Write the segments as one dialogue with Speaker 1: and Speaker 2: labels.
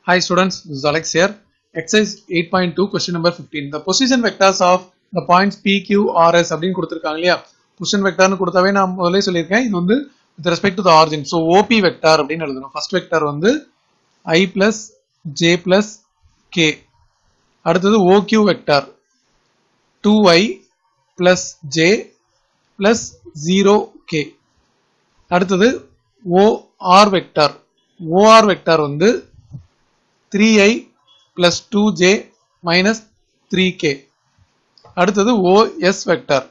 Speaker 1: Hi students, this is Alex here. Exercise 8.2 question number 15. The position vectors of the points P, Q, R, S அப்படின்னு கொடுத்திருக்காங்க இல்லையா position வெக்டார்னு கொடுத்தாவே நான் முதல்ல சொல்லியிருக்கேன் இது வந்து with respect to the origin so OP vector அப்படின்னு எழுதணும் ஃபர்ஸ்ட் வெக்டார் வந்து i plus j plus k அடுத்தது OQ vector two i plus j plus zero k அடுத்தது ஓஆர் வெக்டார் ஓஆர் வெக்டார் வந்து three i plus two j minus three k அடுத்தது OS vector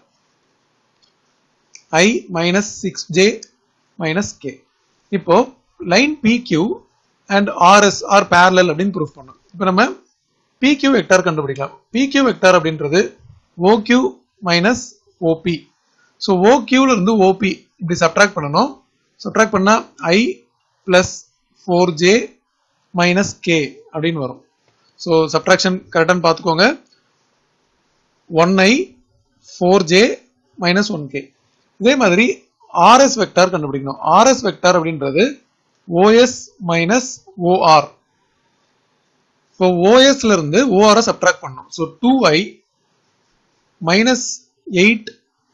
Speaker 1: i minus six j minus k இப்போ line PQ and RS are parallel அப்படின்னு proof பண்ணோம் இப்போ நம்ம PQ vector கண்டுபிடிக்கலாம் பிக்யூ vector அப்படின்றது ஓக்யூ மைனஸ் ஓபி ஸோ ஓக்யூல இருந்து ஓபி இப்படி சப்ட்ராக்ட் பண்ணணும் சப்ட்ராக்ட் பண்ணா i plus four j minus k அப்படின்னு வரும் ஸோ சப்ட்ராக்ஷன் கரெக்டானு பார்த்துக்கோங்க one i four j minus one k இதே மாதிரி ஆர்எஸ் வெக்டார் கண்டுபிடிக்கணும் ஆர்எஸ் வெக்டார் அப்படின்றது ஓஎஸ் மைனஸ் ஓஆர் இப்போ ஓஎஸ்ல இருந்து ஓஆரை சப்ட்ராக்ட் பண்ணணும் so two i minus eight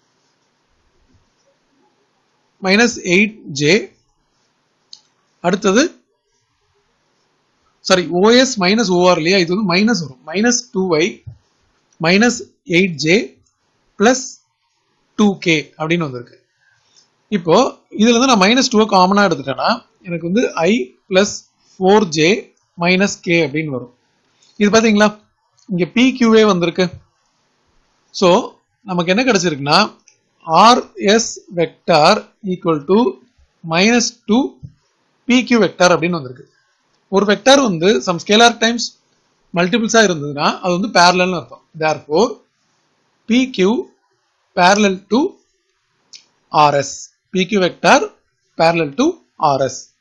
Speaker 1: minus eight j அடுத்தது சாரி ஓஎஸ் மைனஸ் ஓஆர் இல்லையா இது வந்து மைனஸ் வரும் minus two i minus eight j plus two k அப்படின்னு வந்திருக்கு இப்போ இதுல இருந்து நான் மைனஸ் டூவை காமனா எடுத்துட்டேன்னா எனக்கு வந்து i plus four j minus k அப்படின்னு வரும் இது பாத்தீங்களா இங்க பி கியூவே வந்திருக்கு ஸோ நமக்கு என்ன கிடைச்சிருக்குன்னா RS vector equal to minus two PQ vector அப்படின்னு வந்திருக்கு ஒரு வெக்டார் வந்து சம் ஸ்கேலார் டைம்ஸ் மல்டிபிள்ஸா இருந்ததுன்னா அது வந்து பேரலல்னு அர்த்தம் therefore PQ parallel to RS PQ vector parallel to RS